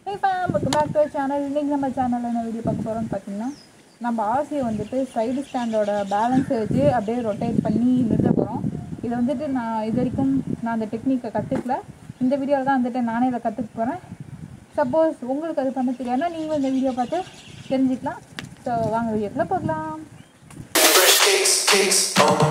இப்போ நமக்கு back to channel இன்றைக்கி நம்ம சேனலில் என்ன வீடியோ பார்க்க போகிறோம்னு பார்த்தீங்கன்னா நம்ம ஆசையை வந்துட்டு சைடு ஸ்டாண்டோட பேலன்ஸை வச்சு அப்படியே ரொட்டேட் பண்ணி நிறுத்த போகிறோம் இதை வந்துட்டு நான் இது வரைக்கும் நான் அந்த டெக்னிக்கை கற்றுக்கல இந்த வீடியோவில் தான் வந்துட்டு நானே இதை கற்றுக்க போகிறேன் சப்போஸ் உங்களுக்கு அது பண்ண தெரியாதுன்னா நீங்களும் இந்த வீடியோ பார்த்து தெரிஞ்சுக்கலாம் ஸோ வாங்க வீடியோக்குள்ளே போகலாம் Fresh cakes, cakes, oh.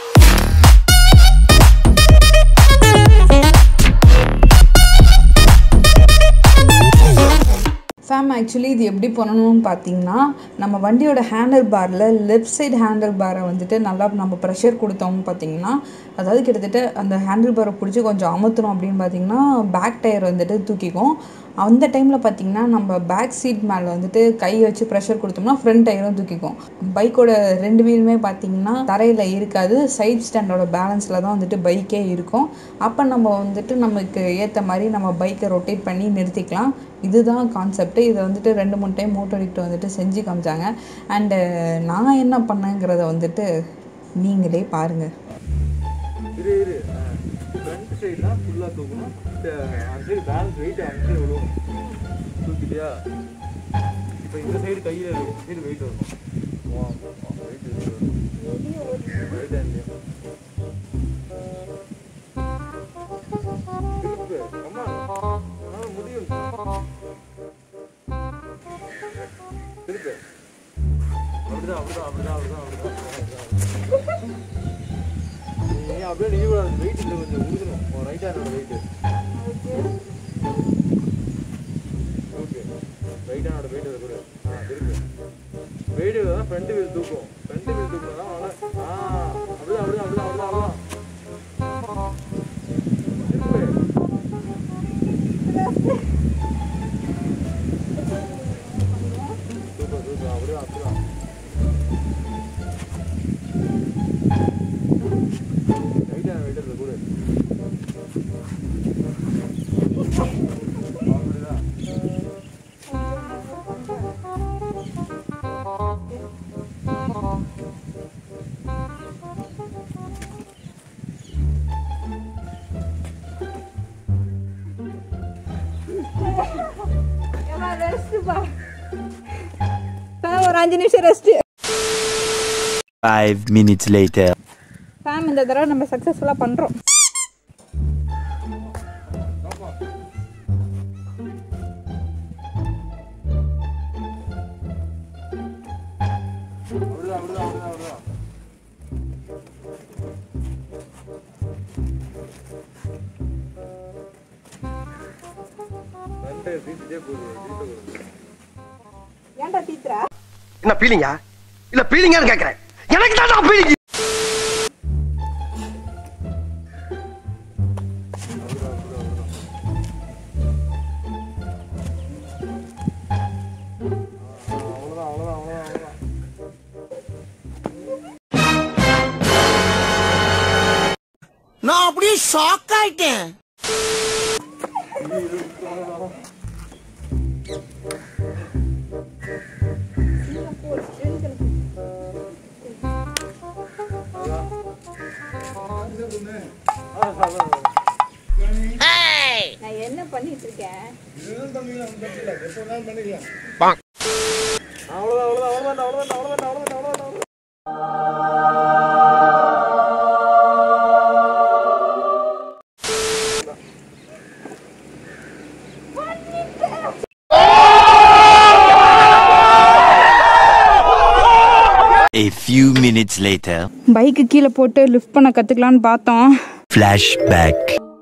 ஃபேம் ஆக்சுவலி இது எப்படி பண்ணணும்னு பார்த்தீங்கன்னா நம்ம வண்டியோட ஹேண்டில் பாரில் லெஃப்ட் சைடு ஹேண்டில் பாரை வந்துட்டு நல்லா நம்ம ப்ரெஷர் கொடுத்தோம்னு பார்த்தீங்கன்னா அதாவது கிட்டத்தட்ட அந்த ஹேண்டில் பாரை பிடிச்சி கொஞ்சம் அமுத்தணும் அப்படின்னு பார்த்தீங்கன்னா பேக் டயர் வந்துட்டு தூக்கிக்கும் அந்த டைமில் பார்த்தீங்கன்னா நம்ம பேக் சீட் மேலே வந்துட்டு கை வச்சு ப்ரெஷர் கொடுத்தோம்னா ஃப்ரண்ட் டயரும் தூக்கிக்கும் பைக்கோட ரெண்டு வீலுமே பார்த்தீங்கன்னா தரையில் இருக்காது சைட் ஸ்டாண்டோட பேலன்ஸில் தான் வந்துட்டு பைக்கே இருக்கும் அப்போ நம்ம வந்துட்டு நமக்கு ஏற்ற மாதிரி நம்ம பைக்கை ரொட்டேட் பண்ணி நிறுத்திக்கலாம் இதுதான் கான்செப்ட் இதை வந்துட்டு ரெண்டு மூணு டைம் மோட்டோரிக்ட் வந்துட்டு செஞ்சு காமிச்சாங்க அண்டு நான் என்ன பண்ணேங்கிறத வந்துட்டு நீங்களே பாருங்கள் இரு இரு ஃப்ரண்ட் சைடுனா ஃபுல்லாக தூக்கணும் இந்த அந்த சைடு பேலன்ஸ் வெயிட் அந்த சைடு விழுவும் தூக்கிட்டியா இப்போ இந்த சைடு கையில் இந்த சைடு வெயிட் வரணும் வெயிட் வெயிட் திருப்பு அம்மா ஆ முடியும் திருப்பு அப்படிதான் அப்படிதான் அப்படிதான் அப்படிதான் அப்படிதான் நீ அப்படியே நீ கூட வெயிட் இல்லை கொஞ்சம் உடுக்கணும் உன் ரைட் ஹேண்டோட வெயிட் ஓகே ரைட் ஹேண்டோட வெயிட் அதை கூட ஆ இருக்கு வெயிட் தான் ஃப்ரண்ட் வீல் தூக்கும் ஃப்ரண்ட் வீல் தூக்கணும் தான் அவனை ஆ அப்படிதான் அப்படிதான் அப்படிதான் அப்படிதான் அப்படிதான் திருப்பு. சூப்பர் சூப்பர் அப்படிதான் அப்படிதான் ரைட் ஹேண்ட் வெயிட் அதை கூட அப்படிதான் ஒரு அஞ்சு நிமிஷம் ரெஸ்ட்டு Five minutes later. ஃபேம் இந்த தடவை நம்ம சக்ஸஸ்ஃபுல்லாக பண்ணுறோம் அப்படிதான் அப்படிதான் அப்படிதான் அப்படிதான் ரெண்டு தீச்சிட்டே போகுது தீட்ட போகுது ஏன்டா டீச்சரா என்ன பீலிங்கா இல்ல பீலிங்கான்னு கேக்குறேன் எனக்கு தான் பீலிங் அவ்வளோதான் அவ்வளோதான் அவ்வளோதான் அவ்வளோதான் நான் அப்படியே ஷாக் ஆயிட்டேன் நான் என்ன பண்ணிட்டு இருக்கேன் அவ்வளோதான் அவ்வளோதான் அவ்வளோதான் அவ்வளோதான் அவ்வளோதான் அவ்வளோதான் அவ்வளோதான் A few minutes later. பைக்கு கீழே போட்டு லிஃப்ட் பண்ண கற்றுக்கலான்னு பார்த்தோம் Flashback.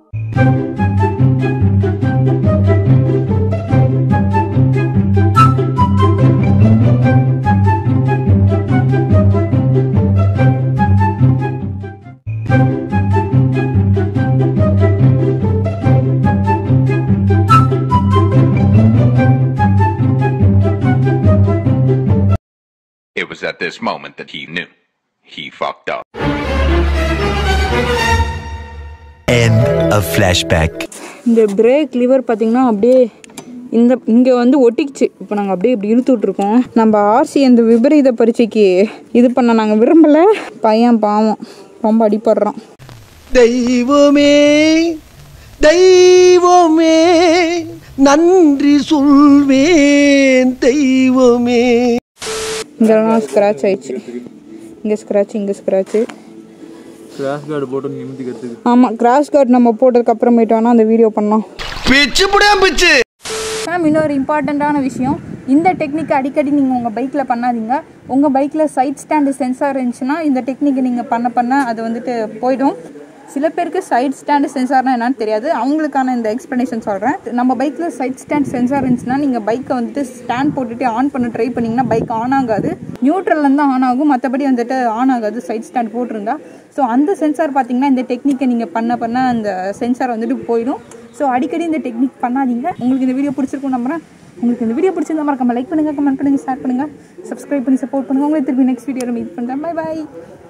It was at this moment that he knew. He fucked up. End of flashback. இந்த பிரேக் லிவர் பார்த்தீங்கன்னா அப்படியே இந்த இங்கே வந்து ஒட்டிக்கிச்சு இப்போ நாங்கள் அப்படியே இப்படி இழுத்து விட்ருக்கோம் நம்ம ஆர்சி அந்த விபரீத பரீட்சைக்கு இது பண்ண நாங்கள் விரும்பலை பையன் பாவம் ரொம்ப அடிப்படுறான் தெய்வமே தெய்வமே நன்றி சொல்வேன் தெய்வமே இங்கெல்லாம் ஸ்க்ராட்ச் ஆயிடுச்சு இங்கே ஸ்க்ராட்ச் இங்கே ஸ்க்ராட்ச்சு கிராஷ் கார்டு போட்டு நிமித்திக்கிறதுக்கு ஆமாம் கிராஷ் கார்டு நம்ம போட்டதுக்கு அப்புறமேட்டு வேணால் அந்த வீடியோ பண்ணோம் பிச்சு புடியா பிச்சு மேம் இன்னொரு இம்பார்ட்டண்ட்டான விஷயம் இந்த டெக்னிக் அடிக்கடி நீங்கள் உங்கள் பைக்கில் பண்ணாதீங்க உங்கள் பைக்கில் சைட் ஸ்டாண்டு சென்சார் இருந்துச்சுன்னா இந்த டெக்னிக்கை நீங்கள் பண்ண பண்ண அது வந்துட்டு போயிடும் சில பேருக்கு சைட் ஸ்டாண்டு சென்சார்னா என்னன்னு தெரியாது அவங்களுக்கான இந்த எக்ஸ்ப்ளனேஷன் சொல்கிறேன் நம்ம பைக்கில் சைட் ஸ்டாண்ட் சென்சார் இருந்துச்சுன்னா நீங்கள் பைக்கை வந்துட்டு ஸ்டாண்ட் போட்டுட்டு ஆன் பண்ண ட்ரை பண்ணிங்கன்னா பைக் ஆன் ஆகாது நியூட்ரல்லேருந்து தான் ஆன் ஆகும் மற்றபடி வந்துட்டு ஆன் ஆகாது சைட் ஸ்டாண்ட் போட்டிருந்தா ஸோ அந்த சென்சார் பார்த்தீங்கன்னா இந்த டெக்னிக்கை நீங்கள் பண்ண பண்ண அந்த சென்சார் வந்துட்டு போயிடும் ஸோ அடிக்கடி இந்த டெக்னிக் பண்ணாதீங்க உங்களுக்கு இந்த வீடியோ பிடிச்சிருக்கும் நம்புறேன் உங்களுக்கு இந்த வீடியோ பிடிச்சிருந்தா மறக்காம லைக் பண்ணுங்க கமெண்ட் பண்ணுங்க ஷேர் பண்ணுங்க சப்ஸ்கிரைப் பண்ணி சப்போர்ட் பண்ணுங்க உங்களை திருப்பி நெக்ஸ்ட் வீடியோவில் மீட் பண்ணுறேன் பை பை